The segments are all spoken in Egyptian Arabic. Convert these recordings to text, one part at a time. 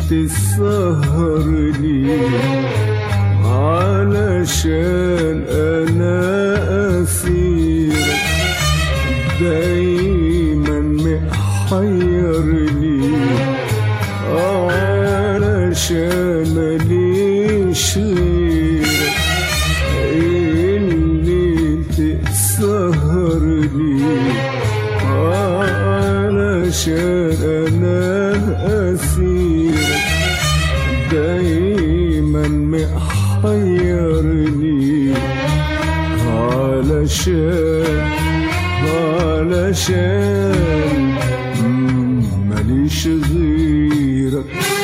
تسهرني علشان انا اسيرك دايما محيرني علشان ماليش غيرك اللي تسهرني علشان انا اسيرك دايما محيرني علشان علشان مم، ماليش غيرك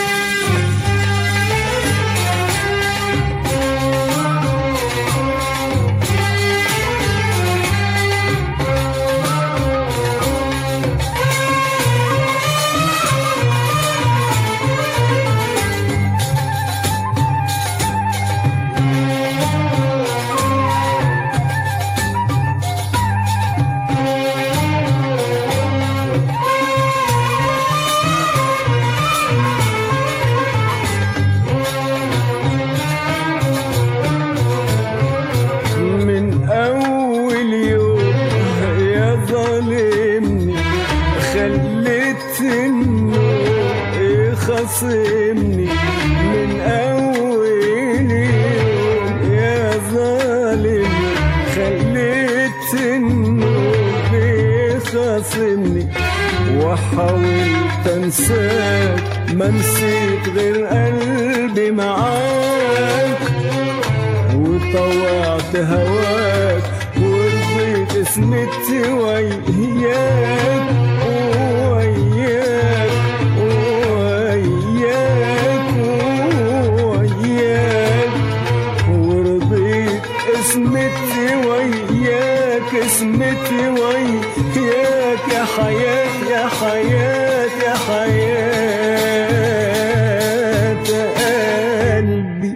من أول يوم يا ظالمني خليت النور يخاصمني من أول يوم يا ظالمني خليت النور يخاصمني وحاولت انساك ما نسيت غير قلبي معاك وطوعت هواك ورضيت اسمت وياك وياك وياك وياك ورضيت اسمت وياك اسمت وياك يا حياة يا حياة يا حياة قلبي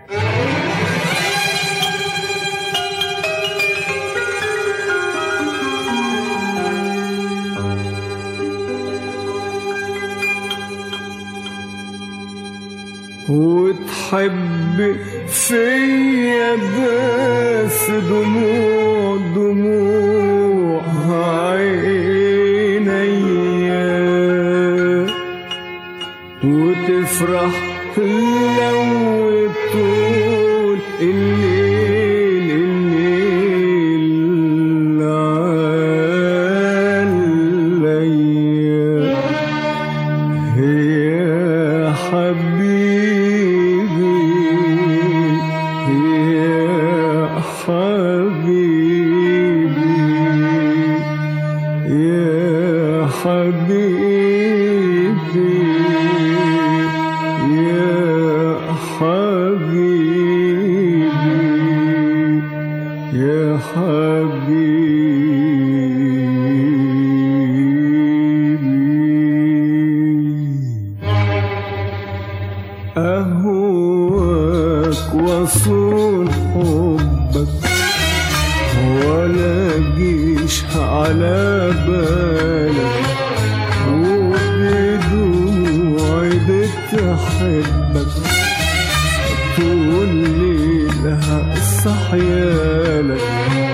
وتحب فيا بس دموع دموع عينيا وتفرح لو طول الليل الليل عليا يا حبيبي يا حبيبي يا حبيبي يا حبيبي يا حبيبي أهواك وصول حبك ولا جيش على بالك وبدموعي بتحبك طول ليلها صحيالك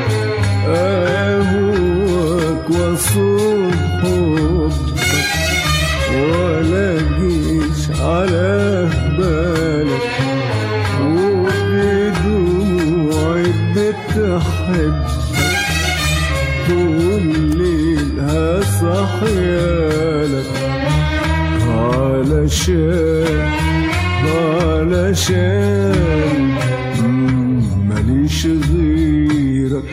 أهواك وصول حبك ولا جيش على بالك وبدموعي بتحبك طول ليلها صحيالك علشان علشان مم، ماليش غيرك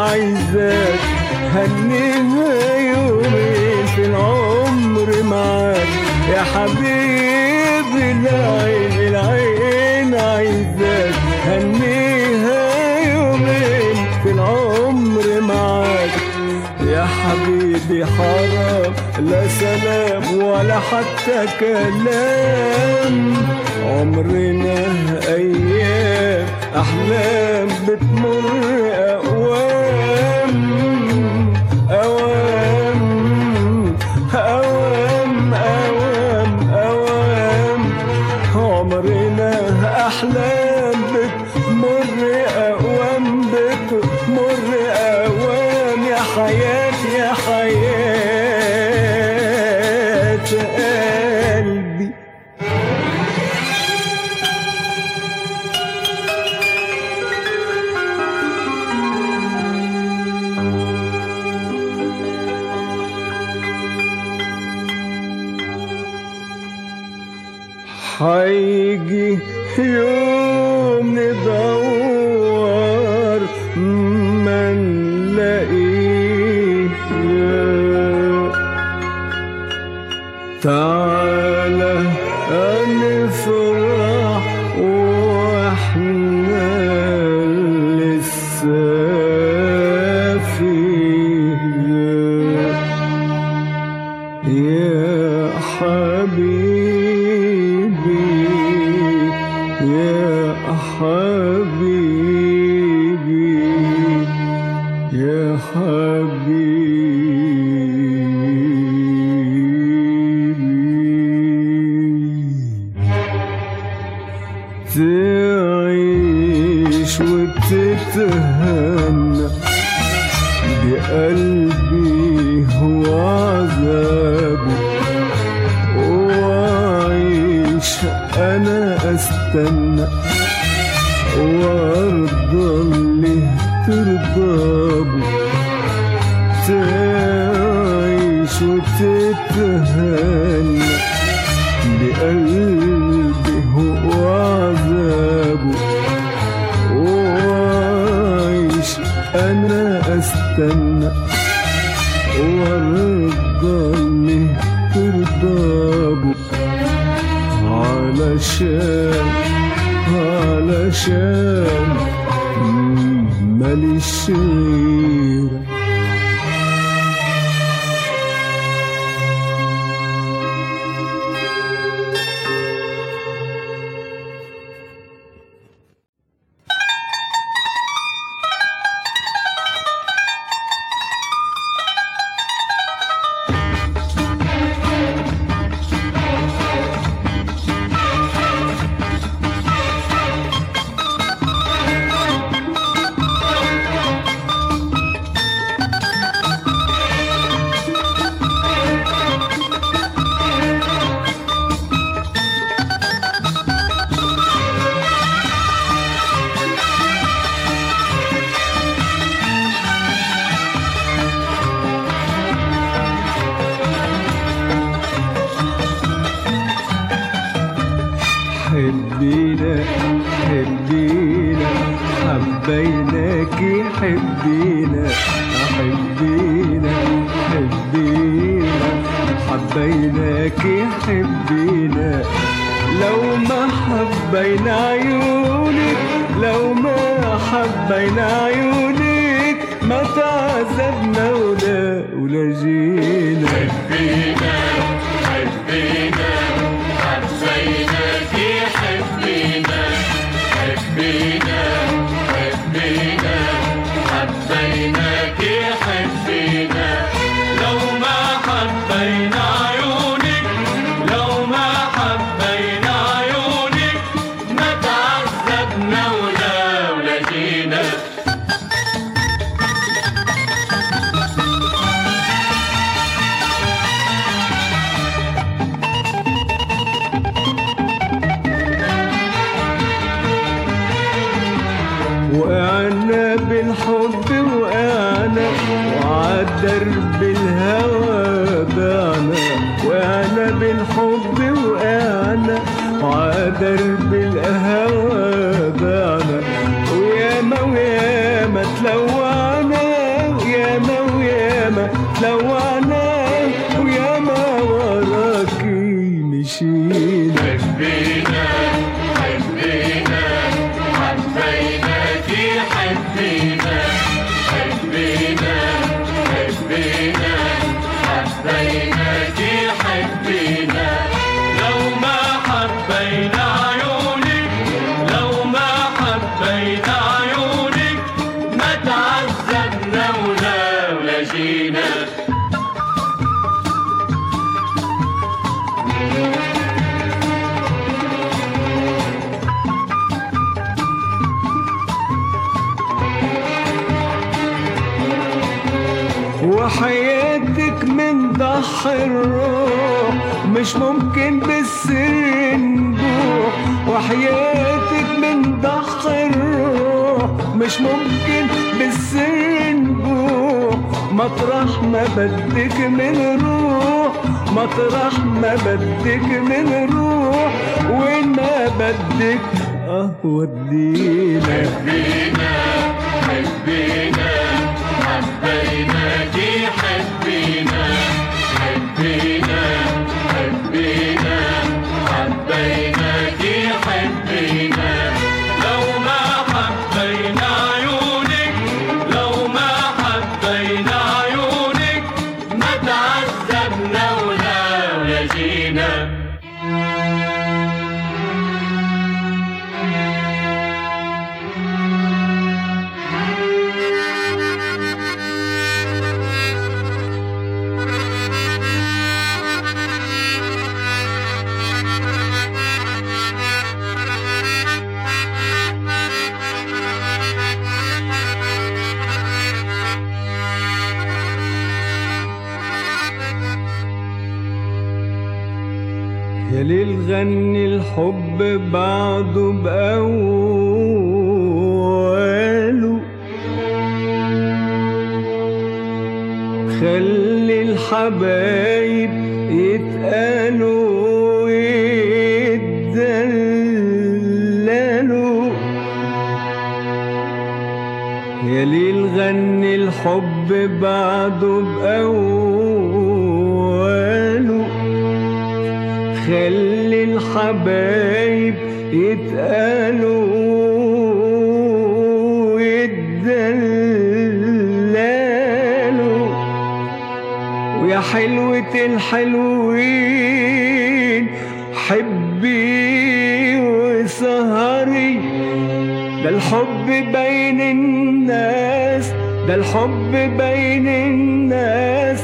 عايزاك هنيها يومين في العمر معاك يا حبيبي العين العين عايزاك هنيها يومين في العمر معاك يا حبيبي حرام لا سلام ولا حتى كلام عمرنا أيام أحلام بتمر أوام أوام أوام أوام أوام عمرنا أحلام بتمر أوام بتمر أوام يا حياتي يا حياة قلبي حيجي يوم ندور ما نلاقيه تعالى نفرح واحنا لسه فيه يا حبيبي يا حبيبي يا حبيبي تعيش وتتهنى بقلبي هو عذابه وعيش انا استنى وارضى اللي ترضى تعيش وتتهنى بقلبي هو عذابه وعيش انا استنى وارضى اللي ترضى علشان علشان ماليش غيرك حبينا حبينا حبيناك حبينا حبينا حبينا حبيناك حبينا لو ما حبينا عيونك لو ما حبينا عيونك ما تعذبنا ولا ولا جينا حبينا حبينا حبيناك حبينا حبينا حبينا حبيناك حبينا لو ما حبينا عيونك لو ما حبينا عيونك ما تعذبنا ولا ولا جينا وقعنا بالحب وقعنا وعالدرب الهوى باعنا وقعنا بالحب وقعنا وعالدرب الهوى باعنا وياما وياما تلوعنا تلوعنا ويا ما وراكي مشينا حبينا حبينا حبيناكي حبينا حبينا حبينا حبيناكي حبينا لو ما حبينا عيونك لو ما حبينا عيونك ما تعذبنا ولا ولا جينا وحياتك من ضحى الروح مش ممكن بالسر نبوح وحياتك من ضحى الروح مش ممكن بالسر نبوح مطرح ما بدك من روح مطرح ما بدك من روح وين ما بدك اه ودينا حبينا حبينا حبيناكي حبينا حبينا حبينا حبيناكي حبينا لو ما حبينا عيونك لو ما حبينا عيونك ما تعذبنا ولا ولا جينا يا ليل غني الحب بعده بأوله خلي الحبايب يتقالوا ويتدللوا يا ليل غني الحب بعده بأوله خلي الحبايب يتقالوا ويتدللوا ويا حلوة الحلوين حبي وسهري ده الحب بين الناس ده الحب بين الناس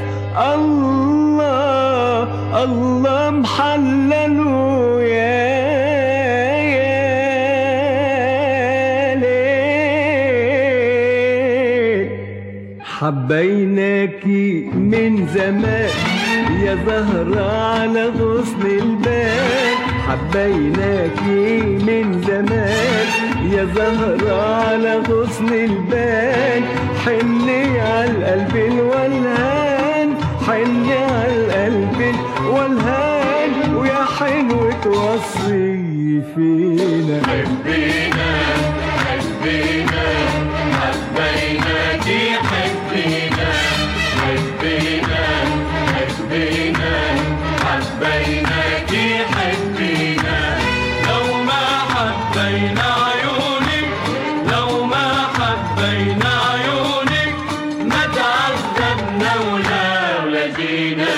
الله الله محلله يا يا ليل حبيناكي من زمان يا زهرة على غصن البال حبيناكي من زمان يا زهرة على غصن البال حني على القلب الولهان حني على القلب الولهان ويا حلوة وصي فينا حبينا حبينا حبيناكي حبينا حبينا حبينا حبيناكي حبينا لو ما حبينا عيونك لو ما حبينا عيونك ما تعذبنا ولا ولا جينا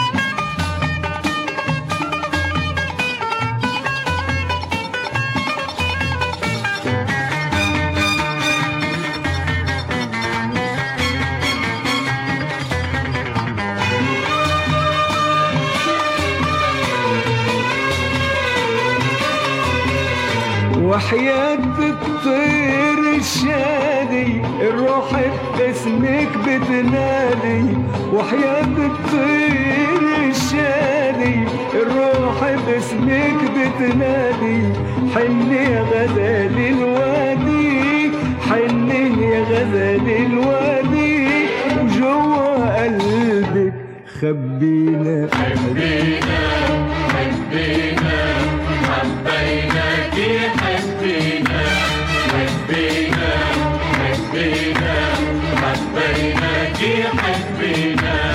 وحياة الطير الشادي الروح باسمك بتنادي وحياة الطير الشادي الروح باسمك بتنادي حني يا غزال الوادي حني يا غزال الوادي وجوا قلبك خبينا حبينا حبينا حبيناكي حبينا حبينا حبينا حبيناكي حبينا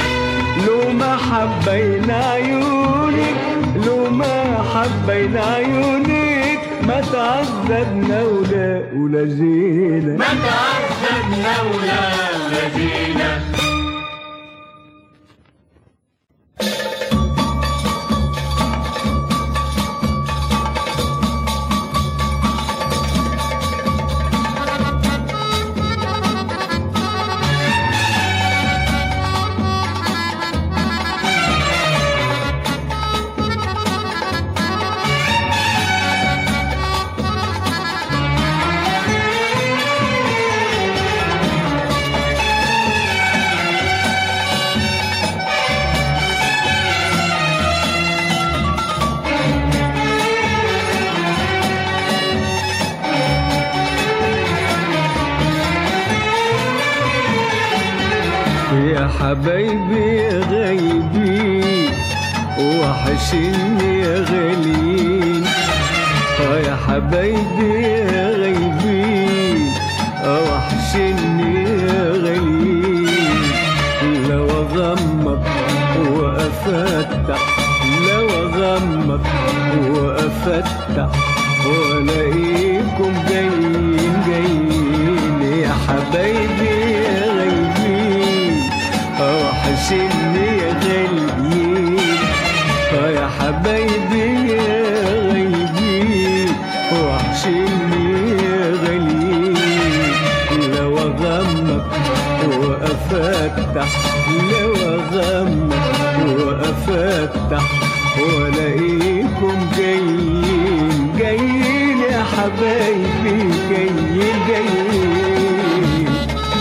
حبين عيونك ما تعذبنا ولا ولا جينا ما تعذبنا ولا لجينا يا حبايبي يا غايبين وحشني يا غاليين اه يا حبايبي يا غايبين اه وحشني يا غاليين لو اغمض وافتح لو اغمض وافتح والاقيكم جايين جايين يا حبايبي يا غايبين اه وحشني يا غاليين اه يا حبايبي يا غايبين وحشني يا غاليين لو اغمض وافتح لو اغمض وافتح والاقيكم جايين جايين يا حبايبي جايين جايين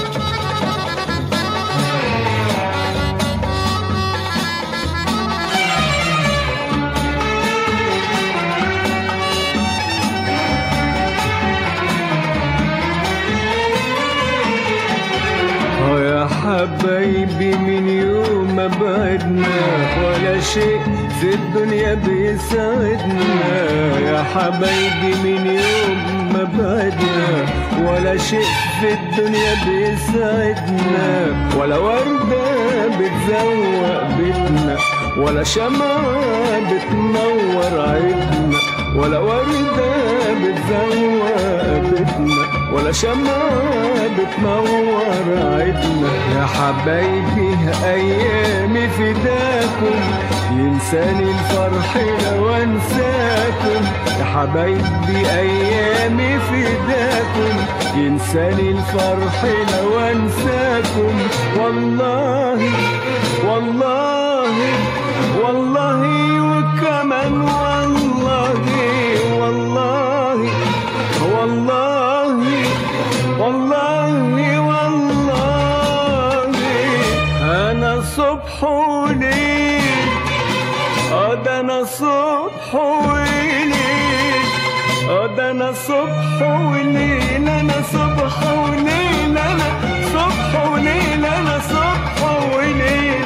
اه يا حبايبي من يوم ما بعدنا ولا شيء في الدنيا بيساعدنا يا حبايبي من يوم ما بعدنا ولا شيء في الدنيا بيساعدنا ولا وردة بتزوق بيتنا ولا شمعة بتنور عيدنا ولا وردة بتزوق بيتنا ولا شمعة بتنور عيدنا يا حبايبي أيامي فداكم ينساني الفرح لو انساكم يا حبايبي أيامي فداكم ينساني الفرح لو انساكم والله والله والله وكمان والله والله والله والله والله انا صبح وليل اه ده انا صبح وليل اه ده انا صبح وليل انا صبح وليل انا صبح وليل انا صبح وليل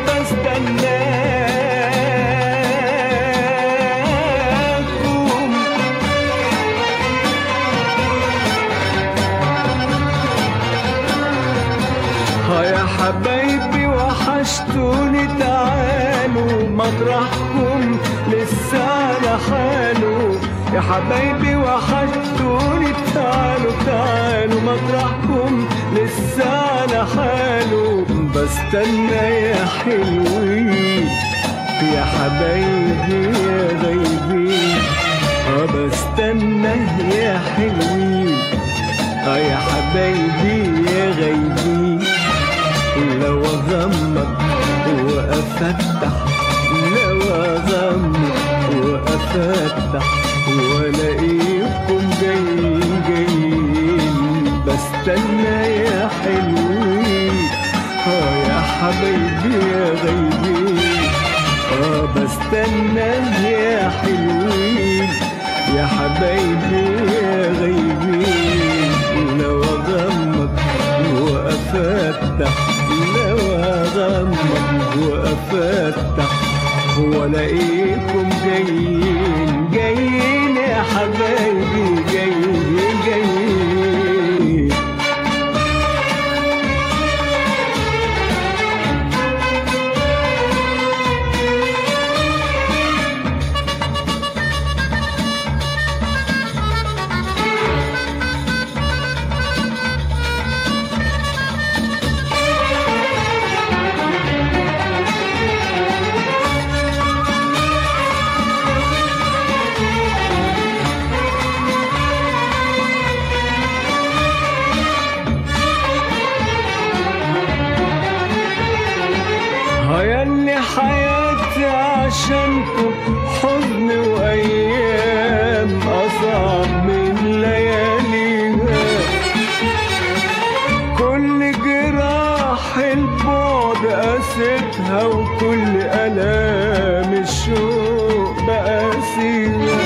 بستناكم ها يا حبايبي وحشتوني تعالوا مطرحكم لسه على حاله يا حبايبي وحشتوني تعالوا تعالوا مطرحكم لسه على حاله بستنى يا حلوين يا حبايبي يا غايبين اه بستنى يا حلوين اه يا حبايبي يا غايبين لو اغمض وافتح لو اغمض وافتح والاقيكم جايين جايين بستنى يا حلوين اه يا حبايبي يا غايبين اه بستنى يا حلوين يا حبايبي يا غايبين لو اغمض وافتح لو اغمض وافتح والاقيكم جايين جايين يا حبايبي جايين جايين حياتي عشانكم حزن وأيام أصعب من لياليها كل جراح البعد قاستها وكل ألام الشوق بقاسيها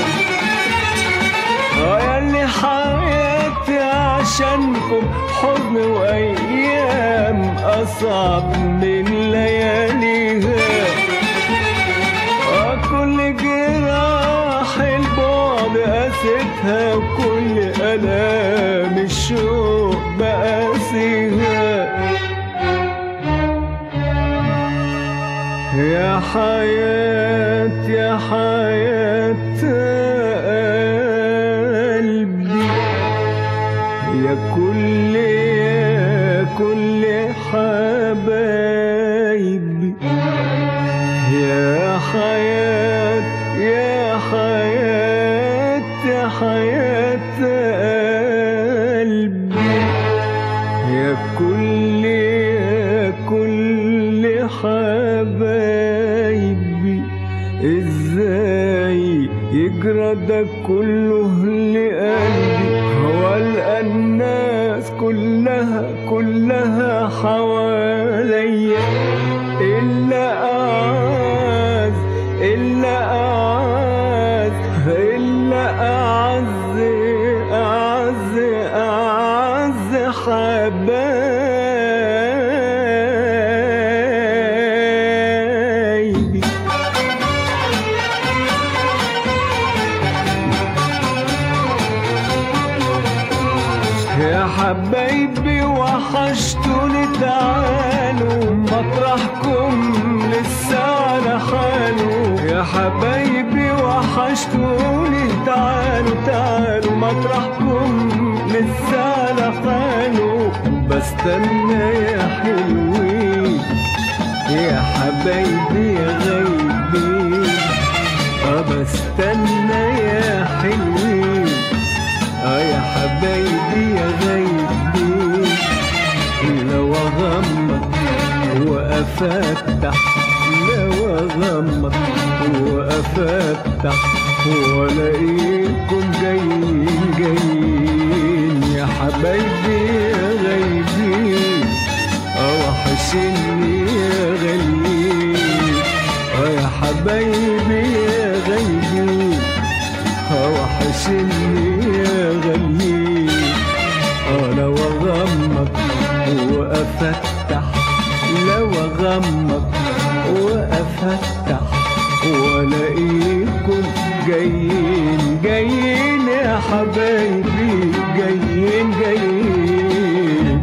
اه ياللي حياتي عشانكم حزن وايام اصعب من لياليها اه كل جراح البعد قاستها وكل الام الشوق بقاسيها يا حياة يا حياة قلبي يا كل يا كل حبايبي يا حياة يا حياة يا حياة قلبي يا كل يا كل حبايبي ازاي يجرى ده كله لقلبي هو القى الناس كلها كلها حواليا إلا أعز إلا أعز إلا أعز أعز أعز حبايبي يا حبايبي وحشتوني تعالوا مطرحكم لسه على حاله يا حبايبي وحشتوني تعالوا تعالوا مطرحكم لسه على حاله بستنى يا حلوين يا حبايبي يا غايبين اه بستنى يا حلوين اه يا حبايبي يا غايبين لو اغمض وافتح لو اغمض وافتح والاقيكم جايين جايين يا حبايبي يا غايبين اه وحشني يا غاليين اه يا حبايبي يا غايبين اه وحشني يا غاليين اه لو اغمض وافتح لو اغمض وافتح والاقيكم جايين جايين يا حبايبي جايين جايين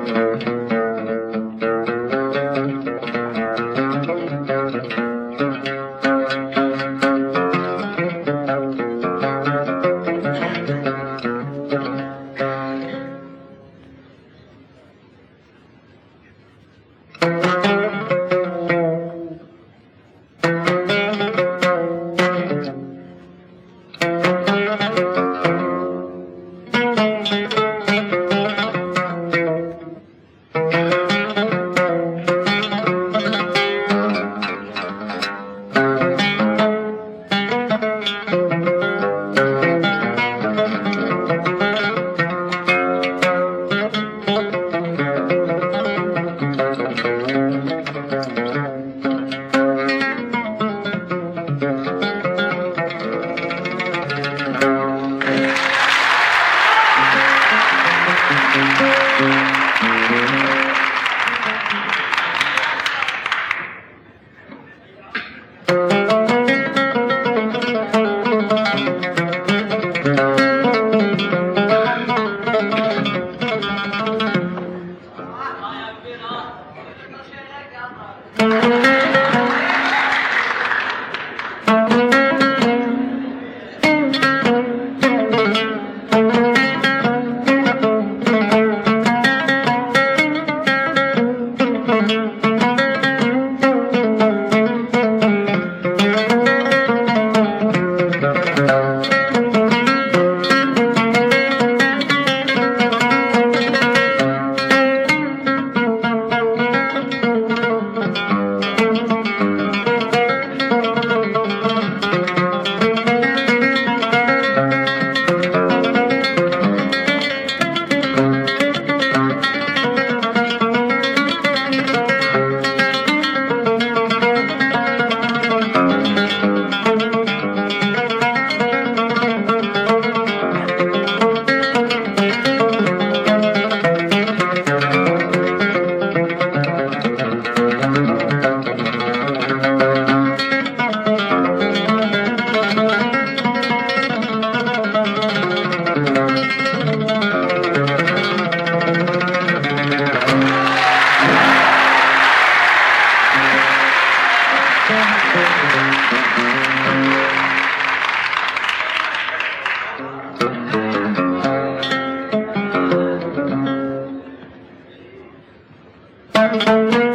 Thank you.